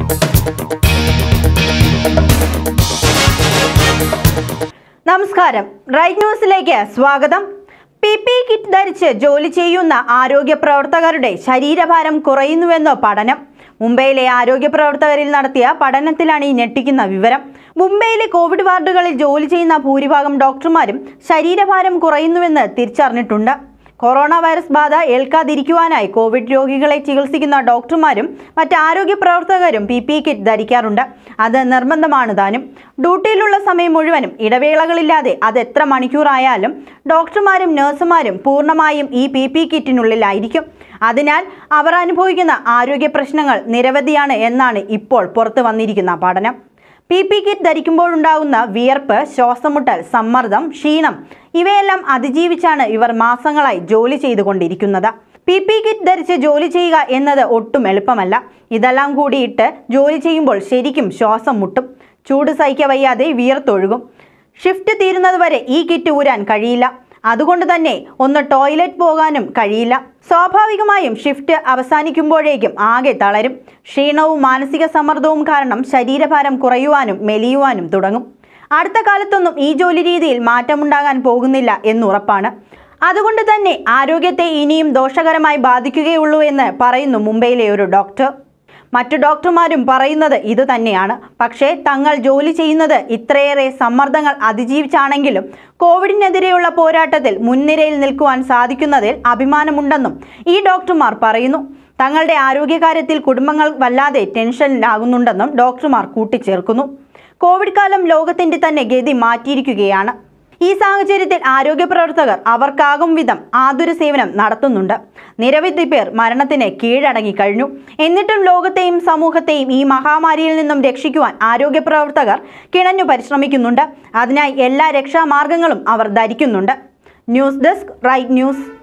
നമസ്കാരം റൈറ്റ് ന്യൂസിലേക്ക് സ്വാഗതം പി പി കിറ്റ് ധരിച്ച് ജോലി ചെയ്യുന്ന ആരോഗ്യ പ്രവർത്തകരുടെ ശരീരഭാരം കുറയുന്നുവെന്ന് പഠനം മുംബൈയിലെ ആരോഗ്യ പ്രവർത്തകരിൽ നടത്തിയ പഠനത്തിലാണ് ഈ ഞെട്ടിക്കുന്ന വിവരം മുംബൈയിലെ കോവിഡ് വാർഡുകളിൽ ജോലി ചെയ്യുന്ന ഭൂരിഭാഗം ഡോക്ടർമാരും ശരീരഭാരം കുറയുന്നുവെന്ന് തിരിച്ചറിഞ്ഞിട്ടുണ്ട് കൊറോണ വൈറസ് ബാധ ഏൽക്കാതിരിക്കുവാനായി കോവിഡ് രോഗികളെ ചികിത്സിക്കുന്ന ഡോക്ടർമാരും മറ്റ് ആരോഗ്യ പ്രവർത്തകരും പി പി കിറ്റ് ധരിക്കാറുണ്ട് അത് നിർബന്ധമാണ് താനും ഡ്യൂട്ടിയിലുള്ള സമയം മുഴുവനും ഇടവേളകളില്ലാതെ അത് എത്ര മണിക്കൂറായാലും ഡോക്ടർമാരും നഴ്സുമാരും പൂർണ്ണമായും ഈ പി പി കിറ്റിനുള്ളിലായിരിക്കും അതിനാൽ അവർ അനുഭവിക്കുന്ന ആരോഗ്യ പ്രശ്നങ്ങൾ നിരവധിയാണ് എന്നാണ് ഇപ്പോൾ പുറത്തു വന്നിരിക്കുന്ന പഠനം പി പി കിറ്റ് ധരിക്കുമ്പോഴുണ്ടാകുന്ന വിയർപ്പ് ശ്വാസമുട്ടൽ സമ്മർദ്ദം ക്ഷീണം ഇവയെല്ലാം അതിജീവിച്ചാണ് ഇവർ മാസങ്ങളായി ജോലി ചെയ്തുകൊണ്ടിരിക്കുന്നത് പി പി കിറ്റ് ധരിച്ച് ജോലി ചെയ്യുക എന്നത് ഒട്ടും എളുപ്പമല്ല ഇതെല്ലാം കൂടിയിട്ട് ജോലി ചെയ്യുമ്പോൾ ശരിക്കും ശ്വാസം മുട്ടും ചൂട് സഹിക്ക വയ്യാതെ വിയർത്തൊഴുകും ഷിഫ്റ്റ് തീരുന്നതുവരെ ഈ കിറ്റ് ഊരാൻ കഴിയില്ല അതുകൊണ്ട് തന്നെ ഒന്ന് ടോയ്ലറ്റ് പോകാനും കഴിയില്ല സ്വാഭാവികമായും ഷിഫ്റ്റ് അവസാനിക്കുമ്പോഴേക്കും ആകെ തളരും ക്ഷീണവും മാനസിക സമ്മർദ്ദവും കാരണം ശരീരഭാരം കുറയുവാനും മെലിയുവാനും തുടങ്ങും അടുത്ത കാലത്തൊന്നും ഈ ജോലി രീതിയിൽ മാറ്റമുണ്ടാകാൻ പോകുന്നില്ല എന്നുറപ്പാണ് അതുകൊണ്ട് തന്നെ ആരോഗ്യത്തെ ഇനിയും ദോഷകരമായി ബാധിക്കുകയുള്ളൂ എന്ന് പറയുന്നു മുംബൈയിലെ ഒരു ഡോക്ടർ മറ്റു ഡോക്ടർമാരും പറയുന്നത് ഇത് തന്നെയാണ് പക്ഷേ തങ്ങൾ ജോലി ചെയ്യുന്നത് ഇത്രയേറെ സമ്മർദ്ദങ്ങൾ അതിജീവിച്ചാണെങ്കിലും കോവിഡിനെതിരെയുള്ള പോരാട്ടത്തിൽ മുൻനിരയിൽ നിൽക്കുവാൻ സാധിക്കുന്നതിൽ അഭിമാനമുണ്ടെന്നും ഈ ഡോക്ടർമാർ പറയുന്നു തങ്ങളുടെ ആരോഗ്യകാര്യത്തിൽ കുടുംബങ്ങൾ വല്ലാതെ ടെൻഷനിലാകുന്നുണ്ടെന്നും ഡോക്ടർമാർ കൂട്ടിച്ചേർക്കുന്നു കോവിഡ് കാലം ലോകത്തിന്റെ തന്നെ ഗതി മാറ്റിയിരിക്കുകയാണ് ഈ സാഹചര്യത്തിൽ ആരോഗ്യ പ്രവർത്തകർ അവർക്കാകും വിധം ആതുര സേവനം നടത്തുന്നുണ്ട് നിരവധി പേർ മരണത്തിന് കീഴടങ്ങി കഴിഞ്ഞു എന്നിട്ടും ലോകത്തെയും സമൂഹത്തെയും ഈ മഹാമാരിയിൽ നിന്നും രക്ഷിക്കുവാൻ ആരോഗ്യ പ്രവർത്തകർ കിണഞ്ഞു പരിശ്രമിക്കുന്നുണ്ട് അതിനായി എല്ലാ രക്ഷാമാർഗങ്ങളും അവർ ധരിക്കുന്നുണ്ട് ന്യൂസ് ഡെസ്ക് റൈറ്റ് ന്യൂസ്